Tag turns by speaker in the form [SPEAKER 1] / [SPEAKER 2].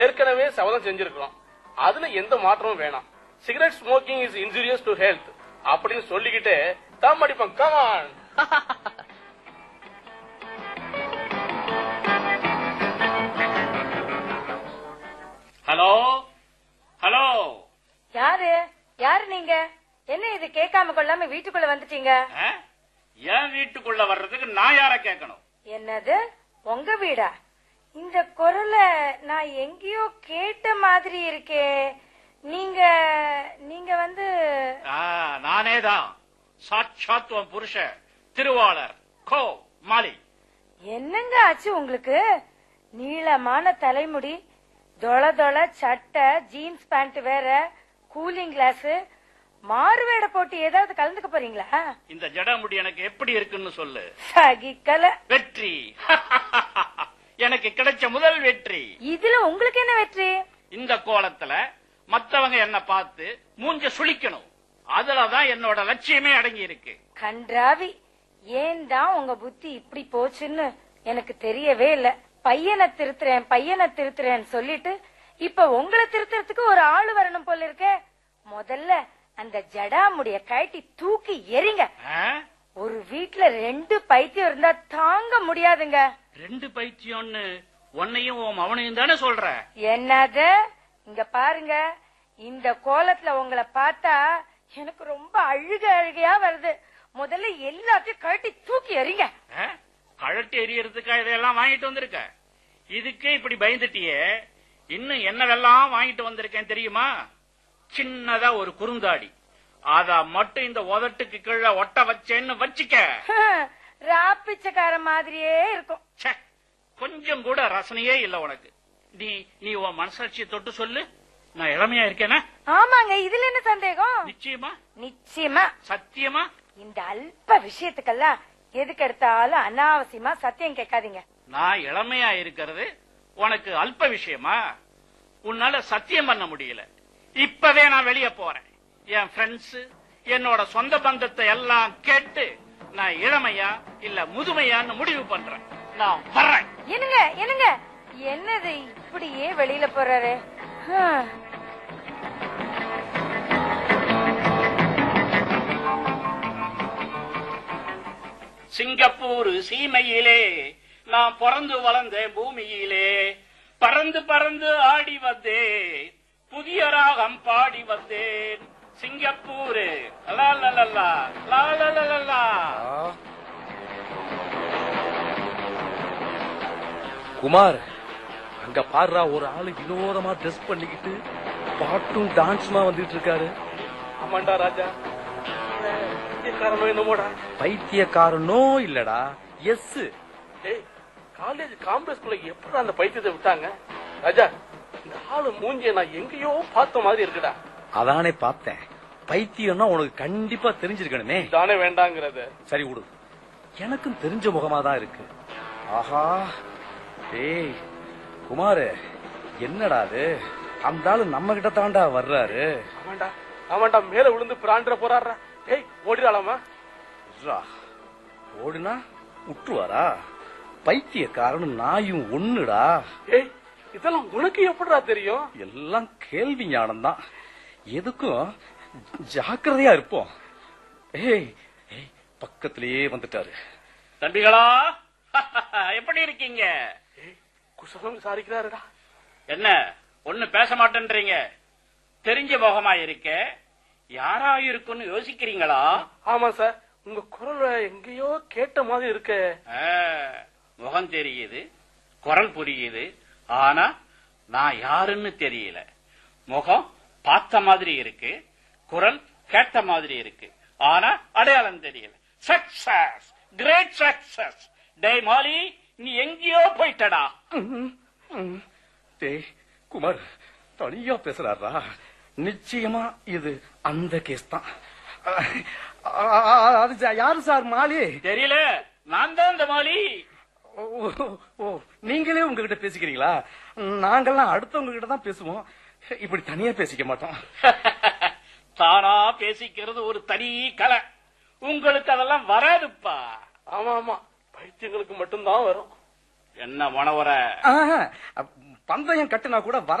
[SPEAKER 1] ஏற்கனவே சபதம் செஞ்சிருக்கிறோம் அதுல எந்த மாற்றமும் வேணாம் cigarette smoking is injurious to health அப்படின்னு சொல்லிக்கிட்டு தம் அடிப்போம் கமான்
[SPEAKER 2] ஹலோ ஹலோ
[SPEAKER 3] யாரு யாரு நீங்க என்ன இது கேட்காம கொள்ளாம வீட்டுக்குள்ள வந்துட்டீங்க
[SPEAKER 2] ஆ? என் வீட்டுக்குள்ள வர்றதுக்கு நான் யார கேட்கணும்
[SPEAKER 3] என்னது உங்க வீடா இந்த குரலை நான் எங்கேயோ கேட்ட மாதிரி இருக்கே நீங்க நீங்க வந்து
[SPEAKER 2] ஆ, நானேதான் சாட்சாத் உன் புருஷன் திருவாளர் கோ மாலி
[SPEAKER 3] என்னங்க ஆச்சு உங்களுக்கு நீளமான தலைமுடி தொள தொள சட்டை ஜீன்ஸ் பேண்ட் வேற கூலிங் கிளாஸ் மாறுவேட போட்டு ஏதாவது கலந்துக்க போறீங்களா
[SPEAKER 2] இந்த ஜடமுடி எனக்கு எப்படி இருக்குன்னு சொல்லு
[SPEAKER 3] சகிக்கல
[SPEAKER 2] வெற்றி எனக்கு கிடைச்ச முதல் வெற்றி
[SPEAKER 3] இதுல உங்களுக்கு என்ன வெற்றி
[SPEAKER 2] இந்த கோலத்துல மத்தவங்க என்ன பார்த்து மூஞ்ச சுளிக்கணும் அதுலதான் என்னோட லட்சியமே அடங்கி இருக்கு
[SPEAKER 3] கன்றாவி ஏன் தான் உங்க புத்தி இப்படி போச்சுன்னு எனக்கு தெரியவே இல்ல பையனை திருத்துறேன் பையனை திருத்துறேன்னு சொல்லிட்டு இப்ப உங்களை திருத்துறதுக்கு ஒரு ஆளு வரணும் போல இருக்கே முதல்ல அந்த ஜடாமுடிய கழட்டி தூக்கி எறிங்க
[SPEAKER 2] ஆ?
[SPEAKER 3] ஒரு வீட்ல ரெண்டு பைத்தியம் இருந்தா தாங்க முடியாதுங்க
[SPEAKER 2] ரெண்டு பைத்தியம்னு உன்னையும் உன் மவனையும் தானே சொல்ற
[SPEAKER 3] என்னது இங்க பாருங்க இந்த கோலத்துல உங்களை பார்த்தா எனக்கு ரொம்ப அழுக அழுகையா வருது முதல்ல எல்லாத்தையும் கழட்டி தூக்கி எறிங்க
[SPEAKER 2] ஆ? கழட்டி எரியறதுக்கா இதையெல்லாம் வாங்கிட்டு வந்திருக்க இதுக்கே இப்படி பயந்துட்டியே இன்னும் என்னவெல்லாம் வாங்கிட்டு வந்திருக்கேன் தெரியுமா சின்னதா ஒரு குறுந்தாடி அத மட்டும் இந்த உதட்டுக்கு கீழே ஒட்ட வச்சேன்னு வச்சுக்க
[SPEAKER 3] ராப்பிச்சக்கார மாதிரியே இருக்கும்
[SPEAKER 2] ச்சே, கொஞ்சம் கூட ரசனையே இல்ல உனக்கு நீ நீ உன் மனசாட்சியை தொட்டு சொல்லு நான் இளமையா இருக்கேனா
[SPEAKER 3] ஆமாங்க இதுல என்ன சந்தேகம்
[SPEAKER 2] நிச்சயமா
[SPEAKER 3] நிச்சயமா
[SPEAKER 2] சத்தியமா
[SPEAKER 3] இந்த அல்ப விஷயத்துக்கெல்லாம் எதுக்கு எடுத்தாலும் அனாவசியமா சத்தியம் கேட்காதீங்க
[SPEAKER 2] நான் இளமையா இருக்கிறது உனக்கு அல்ப விஷயமா உன்னால சத்தியம் பண்ண முடியல இப்பவே நான் வெளிய போறேன் என் ஃப்ரெண்ட்ஸ் என்னோட சொந்த பந்தத்தை எல்லாம் கேட்டு நான் இளமையா இல்ல முதுமையான்னு முடிவு பண்றேன் நான் வர்றேன்
[SPEAKER 3] என்னங்க என்னங்க என்னது இப்படியே வெளியில போறாரு ஹம்.
[SPEAKER 2] சிங்கப்பூர் சீமையிலே நான் பிறந்து வளர்ந்த பூமியிலே பறந்து பறந்து ஆடி வந்தேன் புதிய ராகம் பாடி வந்தேன் சிங்கப்பூர் லா லா லா லா, லா லா லா லா லா.
[SPEAKER 4] குமார் அங்க பாருடா ஒரு ஆளு வினோதமா ட்ரெஸ் பண்ணிக்கிட்டு பாட்டும் டான்ஸுமா வந்துட்டு இருக்காரு
[SPEAKER 1] ஆமாண்டா ராஜா காரணம் என்னமோடா
[SPEAKER 4] பைத்தியக்காரனோ இல்லடா எஸ்
[SPEAKER 1] ஏய் காலேஜ் காம்பஸ்குள்ள எப்படி அந்த பைத்தியத்தை விட்டாங்க ராஜா இந்த ஆளு மூஞ்சிய நான் எங்கேயோ பார்த்த மாதிரி இருக்குடா
[SPEAKER 4] அதானே பார்த்தேன் பைத்தியம்னா உனக்கு கண்டிப்பா தெரிஞ்சிருக்கணுமே
[SPEAKER 1] தானே வேண்டாங்கிறத
[SPEAKER 4] சரி விடு எனக்கும் தெரிஞ்ச முகமா தான் இருக்கு ஆஹா டேய் குமார் என்னடா அது அந்த ஆளு நம்ம கிட்ட தாண்டா வர்றாரு
[SPEAKER 1] ஆமாண்டா ஆமாண்டா மேல விழுந்து பிராண்ட போறாரா ஏய் ஓடிடாலாமா
[SPEAKER 4] ரா, ஓடுனா விட்டுவாரா பைத்தியக்காரனும் நாயும் ஒண்ணுடா
[SPEAKER 1] ஏய் இதெல்லாம் உனக்கு எப்படிடா தெரியும்
[SPEAKER 4] எல்லாம் கேள்வி ஞானம் தான் எதுக்கும் ஜாக்கிரதையா இருப்போம் ஏய் ஏய், பக்கத்திலேயே வந்துட்டாரு
[SPEAKER 2] தம்பிகளா எப்படி இருக்கீங்க
[SPEAKER 1] ஏய் குசலம் விசாரிக்கிறாருடா
[SPEAKER 2] என்ன ஒண்ணு பேச மாட்டேன்றீங்க தெரிஞ்ச முகமா இருக்க யாரா இருக்குன்னு யோசிக்கிறீங்களா
[SPEAKER 1] ஆமா சார் உங்க குரல் எங்கேயோ கேட்ட மாதிரி இருக்க
[SPEAKER 2] ஆ, முகம் தெரியுது குரல் புரியுது ஆனா நான் யாருன்னு தெரியல முகம் பார்த்த மாதிரி இருக்கு குரல் கேட்ட மாதிரி இருக்கு ஆனா அடையாளம் தெரியல சக்சஸ் கிரேட் சக்சஸ் டேய் மாலி நீ எங்கேயோ போயிட்டடா
[SPEAKER 4] டேய் குமார் தனியா பேசுறாரா நிச்சயமா இது அந்த கேஸ் தான் அது ஜா- யாரு சார் மாலி
[SPEAKER 2] தெரியல நான் தான் இந்த மாலி
[SPEAKER 4] ஓ, ஓ, ஓ நீங்களே உங்ககிட்ட பேசிக்கிறீங்களா நாங்கெல்லாம் அடுத்தவங்க கிட்ட தான் பேசுவோம் இப்படி தனியா பேசிக்க மாட்டோம்
[SPEAKER 2] தானா பேசிக்கிறது ஒரு தனி கலை உங்களுக்கு அதெல்லாம் வராதுப்பா
[SPEAKER 1] ஆமா ஆமா பைத்தியங்களுக்கு மட்டும்தான் வரும்
[SPEAKER 2] என்ன மனவர
[SPEAKER 4] ஆஹா, பந்தயம் கட்டுனா கூட வர